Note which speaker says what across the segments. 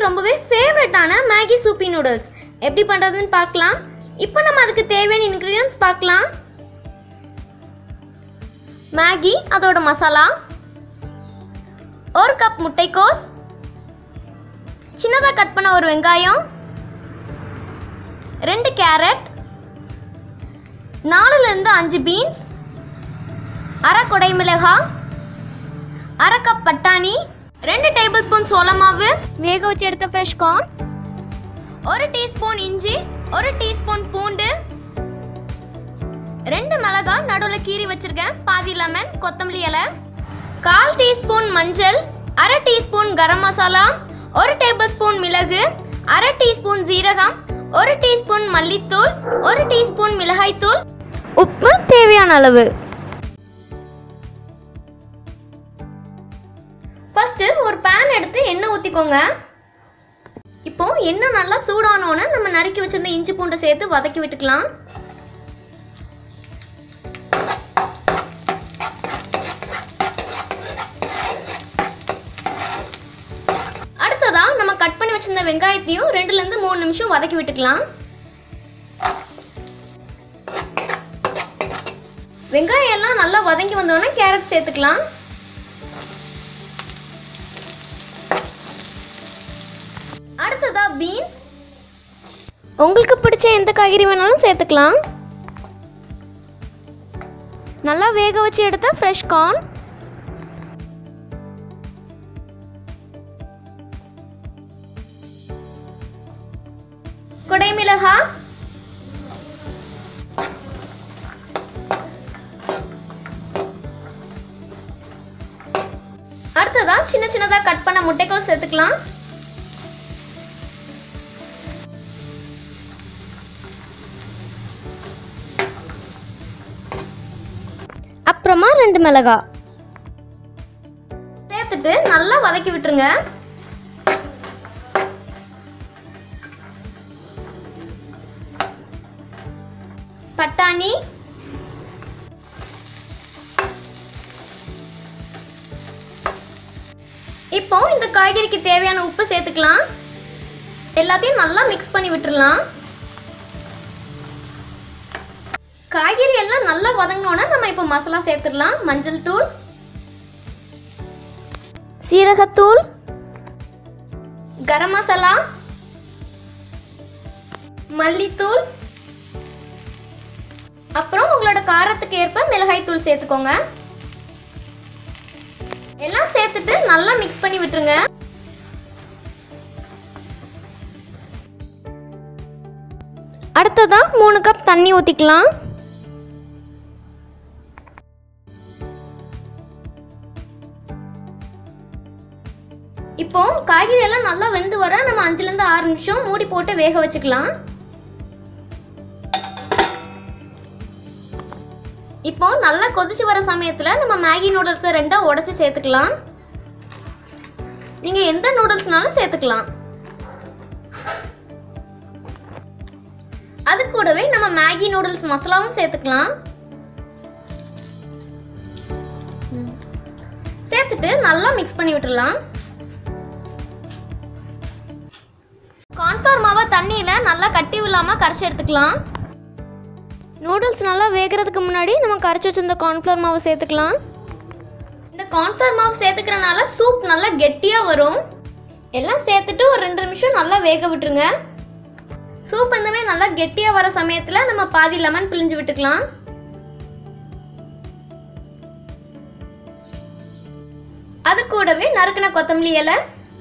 Speaker 1: ரொம்பவே ஃபேவரட்டான Maggi சூப்பி noodles எப்படி பண்ணுறதுன்னு பார்க்கலாம் இப்போ நம்ம அதுக்கு தேவையான இன்க்ரீடியன்ஸ் பார்க்கலாம் மேகி அதோட மசாலா ஒரு கப் முட்டைக்கோஸ் சின்னதாக கட் பண்ண ஒரு வெங்காயம் ரெண்டு கேரட் நாலுலேருந்து அஞ்சு பீன்ஸ் அரை கொடை மிளகாய் அரை கப் பட்டாணி ரெண்டு டேபிள் ஸ்பூன் சோள மாவு வேக வச்சு எடுத்த ஃப்ரெஷ் கார்ன் ஒரு டீஸ்பூன் இஞ்சி ஒரு டீஸ்பூன் பூண்டு ரெண்டு மிளகாய் நடுவில் கீறி வச்சிருக்கேன் பாதி லெமன் கொத்தமல்லி இலை கால் டீஸ்பூன் மஞ்சள் அரை டீஸ்பூன் கரம் மசாலா ஒரு டேபிள் ஸ்பூன் மிளகு அரை டீஸ்பூன் ஜீரகம் ஒரு டீஸ்பூன் மல்லித்தூள் ஒரு டீஸ்பூன் மிளகாய்த்தூள் உப்பு தேவையான அளவு ஃபர்ஸ்ட் ஒரு பேன் எடுத்து எண்ணெய் ஊற்றிக்கோங்க இப்போ எண்ணெய் நல்லா சூடானோன்னு நம்ம நறுக்கி வச்சிருந்த இஞ்சி பூண்டை சேர்த்து வதக்கி விட்டுக்கலாம் அடுத்ததா நம்ம கட் பண்ணி வச்சிருந்த வெங்காயத்தையும் ரெண்டுல இருந்து மூணு நிமிஷம் வதக்கி விட்டுக்கலாம் வெங்காயம் எல்லாம் நல்லா வதங்கி வந்தோடனே கேரட் சேர்த்துக்கலாம் அடுத்ததா பீன்ஸ் உங்களுக்கு பிடிச்ச எந்த காய்கறி வேணாலும் சேர்த்துக்கலாம் நல்லா வேக வச்சு எடுத்த ஃப்ரெஷ் கார்ன் குடை மிளகாய் அடுத்ததா சின்ன சின்னதா கட் பண்ண முட்டைக்கோஸ் சேர்த்துக்கலாம் அப்புறமா ரெண்டு மிளகா சேர்த்துட்டு நல்லா வதக்கி விட்டுருங்க பட்டாணி இப்போ இந்த காய்கறிக்கு தேவையான உப்பு சேர்த்துக்கலாம் எல்லாத்தையும் நல்லா மிக்ஸ் பண்ணி விட்டுறலாம் காய்கறி எல்லாம் நல்லா வதங்கினோன்னா நம்ம இப்போ மசாலா சேர்த்துடலாம் மஞ்சள் தூள் சீரகத்தூள் கரம் மசாலா மல்லித்தூள் அப்புறம் உங்களோட காரத்துக்கு ஏற்ப மிளகாய் தூள் சேர்த்துக்கோங்க எல்லாம் சேர்த்துட்டு நல்லா மிக்ஸ் பண்ணி விட்டுருங்க அடுத்ததா மூணு கப் தண்ணி ஊற்றிக்கலாம் இப்போ காய்கறி எல்லாம் நல்லா வெந்து வர நம்ம அஞ்சுலேருந்து ஆறு நிமிஷம் மூடி போட்டு வேக வச்சுக்கலாம் இப்போ நல்லா கொதிச்சு வர சமயத்தில் நம்ம மேகி நூடுல்ஸை ரெண்டாக உடச்சி சேர்த்துக்கலாம் நீங்கள் எந்த நூடுல்ஸ்னாலும் சேர்த்துக்கலாம் அது கூடவே நம்ம மேகி நூடுல்ஸ் மசாலாவும் சேர்த்துக்கலாம் சேர்த்துட்டு நல்லா மிக்ஸ் பண்ணி விட்டுறலாம் கார்ன்ஃப்ளவர் மாவை தண்ணியில் நல்லா கட்டி விழாமல் கரைச்சி எடுத்துக்கலாம் நூடுல்ஸ் நல்லா வேகிறதுக்கு முன்னாடி நம்ம கரைச்சி வச்சிருந்த கார்ன்ஃப்ளவர் மாவு சேர்த்துக்கலாம் இந்த கார்ன்ஃப்ளவர் மாவு சேர்த்துக்கிறனால சூப் நல்லா கெட்டியாக வரும் எல்லாம் சேர்த்துட்டு ஒரு ரெண்டு நிமிஷம் நல்லா வேக விட்டுருங்க சூப் இந்த மாதிரி நல்லா கெட்டியாக வர சமயத்தில் நம்ம பாதி லெமன் பிழிஞ்சு விட்டுக்கலாம் அது கூடவே நறுக்கின கொத்தமல்லி இலை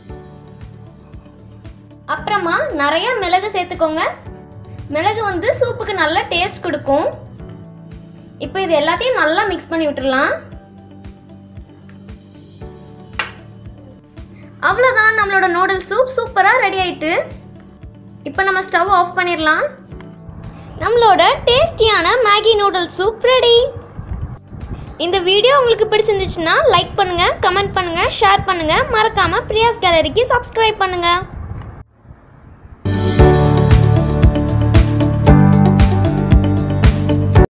Speaker 1: அப்புறமா நிறைய மிளகு சேர்த்துக்கோங்க மிளகு வந்து சூப்புக்கு நல்ல டேஸ்ட் கொடுக்கும் இப்போ இது எல்லாத்தையும் நல்லா மிக்ஸ் பண்ணி விட்டுறலாம் அவ்வளோதான் நம்மளோட நூடுல்ஸ் சூப் சூப்பராக ரெடி ஆயிட்டு இப்போ நம்ம ஸ்டவ் ஆஃப் பண்ணிடலாம் நம்மளோட டேஸ்டியான மேகி நூடுல்ஸ் சூப் ரெடி இந்த வீடியோ உங்களுக்கு பிடிச்சிருந்துச்சுன்னா லைக் பண்ணுங்கள் கமெண்ட் பண்ணுங்கள் ஷேர் பண்ணுங்கள் மறக்காமல் பிரியாஸ் கேலரிக்கு சப்ஸ்கிரைப் பண்ணுங்கள்